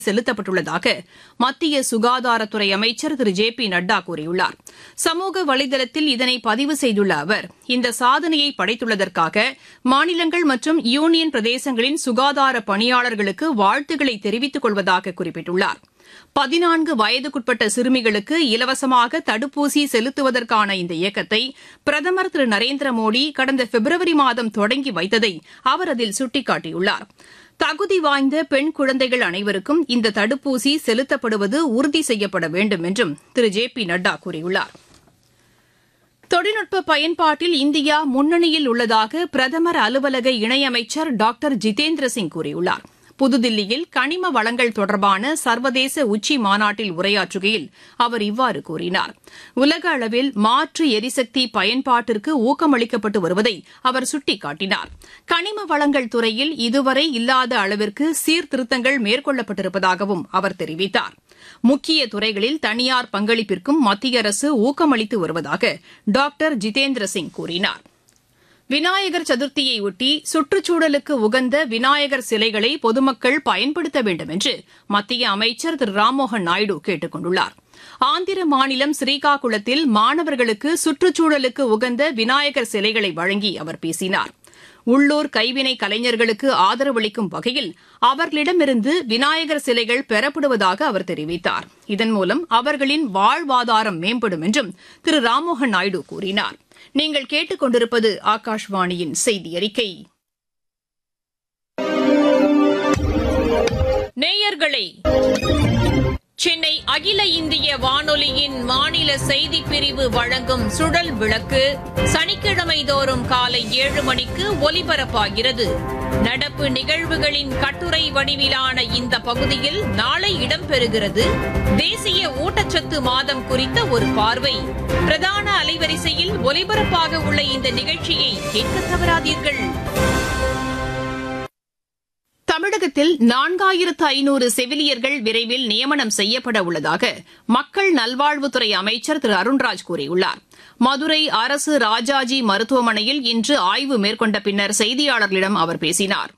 செலுத்தப்பட்டுள்ளதாக மத்திய சுகாதாரத்துறை அமைச்சர் திரு ஜே பி நட்டா கூறியுள்ளார் சமூக வலைதளத்தில் இதனை பதிவு செய்துள்ள அவர் இந்த சாதனையை படைத்துள்ளதற்காக மாநிலங்கள் மற்றும் யூனியன் பிரதேசங்களின் சுகாதார பணியாளர்களுக்கு வாழ்த்துக்களை தெரிவித்துக் கொள்வதாக குறிப்பிட்டுள்ளார் பதினான்கு வயதுக்குட்பட்ட சிறுமிகளுக்கு இலவசமாக தடுப்பூசி செலுத்துவதற்கான இந்த இயக்கத்தை பிரதமர் திரு நரேந்திர மோடி கடந்த பிப்ரவரி மாதம் தொடங்கி வைத்ததை அவர் அதில் சுட்டிக்காட்டியுள்ளார் தகுதி வாய்ந்த பெண் குழந்தைகள் அனைவருக்கும் இந்த தடுப்பூசி செலுத்தப்படுவது உறுதி செய்யப்பட வேண்டும் என்றும் திரு ஜே பி நட்டா கூறியுள்ளார் தொழில்நுட்ப பயன்பாட்டில் இந்தியா முன்னணியில் உள்ளதாக பிரதமர் அலுவலக இணையமைச்சர் டாக்டர் ஜிதேந்திர சிங் கூறியுள்ளார் புதுதில்லியில் கனிம வளங்கள் தொடர்பான சர்வதேச உச்சி மாநாட்டில் உரையாற்றுகையில் அவர் இவ்வாறு கூறினார் உலக அளவில் மாற்று எரிசக்தி பயன்பாட்டிற்கு ஊக்கமளிக்கப்பட்டு வருவதை அவர் சுட்டிக்காட்டினார் கனிம வளங்கள் துறையில் இதுவரை இல்லாத அளவிற்கு சீர்திருத்தங்கள் மேற்கொள்ளப்பட்டிருப்பதாகவும் அவர் தெரிவித்தார் முக்கிய துறைகளில் தனியார் பங்களிப்பிற்கும் மத்திய அரசு ஊக்கமளித்து வருவதாக டாக்டர் ஜிதேந்திர சிங் கூறினார் விநாயகர் சதுர்த்தியையொட்டி சுற்றுச்சூழலுக்கு உகந்த விநாயகர் சிலைகளை பொதுமக்கள் பயன்படுத்த வேண்டும் என்று மத்திய அமைச்சர் திரு ராம்மோகன் நாயுடு கேட்டுக் கொண்டுள்ளார் ஆந்திர மாநிலம் ஸ்ரீகாகுளத்தில் மாணவர்களுக்கு சுற்றுச்சூழலுக்கு உகந்த விநாயகர் சிலைகளை வழங்கி அவர் பேசினார் உள்ளூர் கைவினை கலைஞர்களுக்கு ஆதரவளிக்கும் வகையில் அவர்களிடமிருந்து விநாயகர் சிலைகள் பெறப்படுவதாக அவர் தெரிவித்தார் இதன் மூலம் அவர்களின் வாழ்வாதாரம் மேம்படும் என்றும் திரு ராம்மோகன் நாயுடு கூறினார் நீங்கள் கேட்டுக்கொண்டிருப்பது ஆகாஷ்வாணியின் செய்தி அறிக்கை நேயர்களே சென்னை அகில இந்திய வானொலியின் மாநில செய்திப் பிரிவு வழங்கும் சுழல் விளக்கு சனிக்கிழமை தோறும் காலை ஏழு மணிக்கு ஒலிபரப்பாகிறது நடப்பு நிகழ்வுகளின் கட்டுரை வடிவிலான இந்த பகுதியில் நாளை இடம்பெறுகிறது தேசிய ஊட்டச்சத்து மாதம் குறித்த ஒரு பார்வை பிரதான அலைவரிசையில் ஒலிபரப்பாக உள்ள இந்த நிகழ்ச்சியை கேட்க தவறாதீர்கள் தமிழகத்தில் நான்காயிரத்து ஐநூறு செவிலியர்கள் விரைவில் நியமனம் செய்யப்பட உள்ளதாக மக்கள் நல்வாழ்வுத்துறை அமைச்சர் திரு அருண்ராஜ் கூறியுள்ளார் மதுரை அரசு ராஜாஜி மருத்துவமனையில் இன்று ஆய்வு மேற்கொண்ட பின்னர் செய்தியாளர்களிடம் அவர் பேசினார்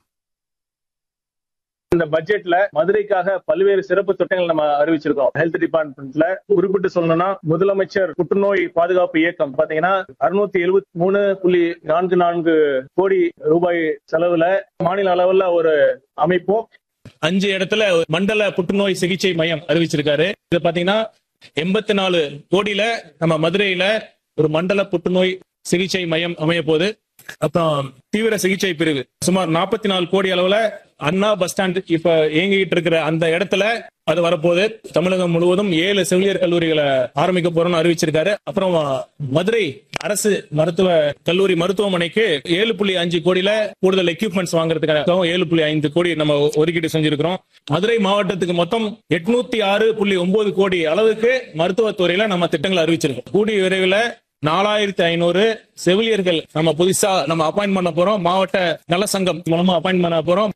இந்த பட்ஜெட்ல மதுரைக்காக பல்வேறு சிறப்பு திட்டங்கள் நம்ம அறிவிச்சிருக்கோம் ஹெல்த் டிபார்ட்மெண்ட்ல குறிப்பிட்டு சொல்லணும்னா முதலமைச்சர் புற்றுநோய் பாதுகாப்பு இயக்கம் பாத்தீங்கன்னா அறுநூத்தி எழுபத்தி மூணு புள்ளி நான்கு நான்கு கோடி ரூபாய் செலவுல மாநில அளவுல ஒரு அமைப்பும் அஞ்சு இடத்துல மண்டல புற்றுநோய் சிகிச்சை மையம் அறிவிச்சிருக்காரு இது பாத்தீங்கன்னா எண்பத்தி நாலு கோடியில நம்ம மதுரையில ஒரு மண்டல புற்றுநோய் சிகிச்சை மையம் அமைய போகுது அப்புறம் தீவிர சிகிச்சை பிரிவு சுமார் நாற்பத்தி நாலு கோடி அளவுல அண்ணா பஸ் ஸ்டாண்ட் இப்ப இயங்கிட்டு இருக்கிற அந்த இடத்துல அது வரப்போகுது தமிழகம் முழுவதும் ஏழு செவிலியர் கல்லூரிகளை ஆரம்பிக்க போறோம்னு அறிவிச்சிருக்காரு அப்புறம் மதுரை அரசு மருத்துவ கல்லூரி மருத்துவமனைக்கு ஏழு புள்ளி அஞ்சு கோடியில கூடுதல் எக்யூப்மெண்ட்ஸ் வாங்குறதுக்காக ஏழு புள்ளி ஐந்து கோடி நம்ம ஒதுக்கீடு செஞ்சிருக்கிறோம் மதுரை மாவட்டத்துக்கு மொத்தம் எட்நூத்தி ஆறு புள்ளி ஒன்பது கோடி அளவுக்கு மருத்துவத்துறையில நம்ம திட்டங்களை அறிவிச்சிருக்கோம் கூடிய விரைவில் நாலாயிரத்தி ஐநூறு செவிலியர்கள் நம்ம புதுசா நம்ம அப்பாயின்ட் பண்ண போறோம் மாவட்ட நல சங்கம் மூலமா அப்பாயின்ட் பண்ண போறோம்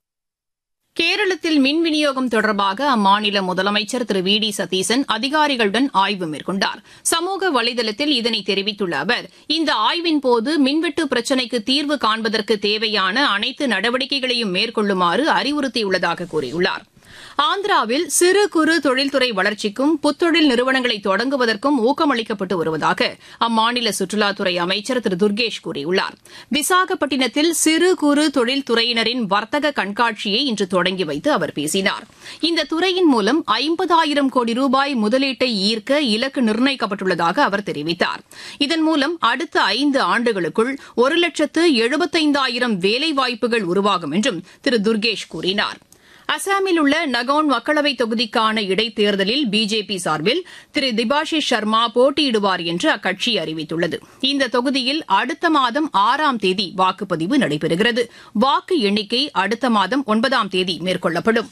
கேரளத்தில் மின் விநியோகம் தொடர்பாக அம்மாநில முதலமைச்சர் திரு வி டி சதீசன் அதிகாரிகளுடன் ஆய்வு மேற்கொண்டார் சமூக வலைதளத்தில் இதனை தெரிவித்துள்ள அவர் இந்த ஆய்வின் போது மின்வெட்டு பிரச்சினைக்கு தீர்வு காண்பதற்கு தேவையான அனைத்து நடவடிக்கைகளையும் மேற்கொள்ளுமாறு அறிவுறுத்தியுள்ளதாக கூறியுள்ளார் ஆந்திராவில் சிறு குறு தொழில்துறை வளர்ச்சிக்கும் புத்தொழில் நிறுவனங்களை தொடங்குவதற்கும் ஊக்கமளிக்கப்பட்டு வருவதாக அம்மாநில சுற்றுலாத்துறை அமைச்சர் திரு துர்கேஷ் கூறியுள்ளார் விசாகப்பட்டினத்தில் சிறு குறு தொழில்துறையினரின் வர்த்தக கண்காட்சியை இன்று தொடங்கி வைத்து அவர் பேசினார் இந்த துறையின் மூலம் ஐம்பதாயிரம் கோடி ரூபாய் முதலீட்டை ஈர்க்க இலக்கு நிர்ணயிக்கப்பட்டுள்ளதாக அவர் தெரிவித்தார் இதன் மூலம் அடுத்த ஐந்து ஆண்டுகளுக்குள் ஒரு லட்சத்து எழுபத்தைந்தாயிரம் வேலைவாய்ப்புகள் உருவாகும் என்றும் திரு துர்கேஷ் கூறினார் அசாமில் உள்ள நகவுன் மக்களவைத் தொகுதிக்கான இடைத்தேர்தலில் பிஜேபி சார்பில் திரு திபாஷிஷ் சர்மா போட்டியிடுவார் என்று அக்கட்சி அறிவித்துள்ளது இந்த தொகுதியில் அடுத்த மாதம் ஆறாம் தேதி வாக்குப்பதிவு நடைபெறுகிறது வாக்கு எண்ணிக்கை அடுத்த மாதம் ஒன்பதாம் தேதி மேற்கொள்ளப்படும்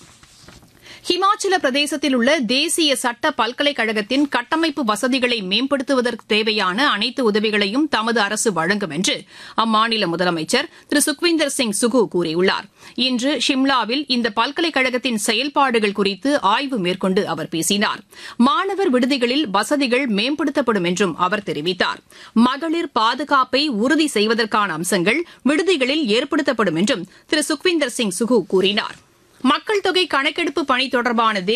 ஹிமாச்சல பிரதேசத்தில் உள்ள தேசிய சட்ட பல்கலைக்கழகத்தின் கட்டமைப்பு வசதிகளை மேம்படுத்துவதற்கு தேவையான அனைத்து உதவிகளையும் தமது அரசு வழங்கும் என்று அம்மாநில முதலமைச்சர் திரு சுக்விந்தர் சிங் சுகு கூறியுள்ளார் இன்று ஷிம்லாவில் இந்த பல்கலைக்கழகத்தின் செயல்பாடுகள் குறித்து ஆய்வு மேற்கொண்டு அவர் பேசினார் மாணவர் விடுதிகளில் வசதிகள் மேம்படுத்தப்படும் என்றும் அவர் தெரிவித்தார் மகளிர் பாதுகாப்பை உறுதி செய்வதற்கான அம்சங்கள் விடுதிகளில் ஏற்படுத்தப்படும் என்றும் திரு சுக்விந்தர் சிங் சுகு கூறினார் மக்கள் தொகை கணக்கெடுப்பு பணி தொடர்பான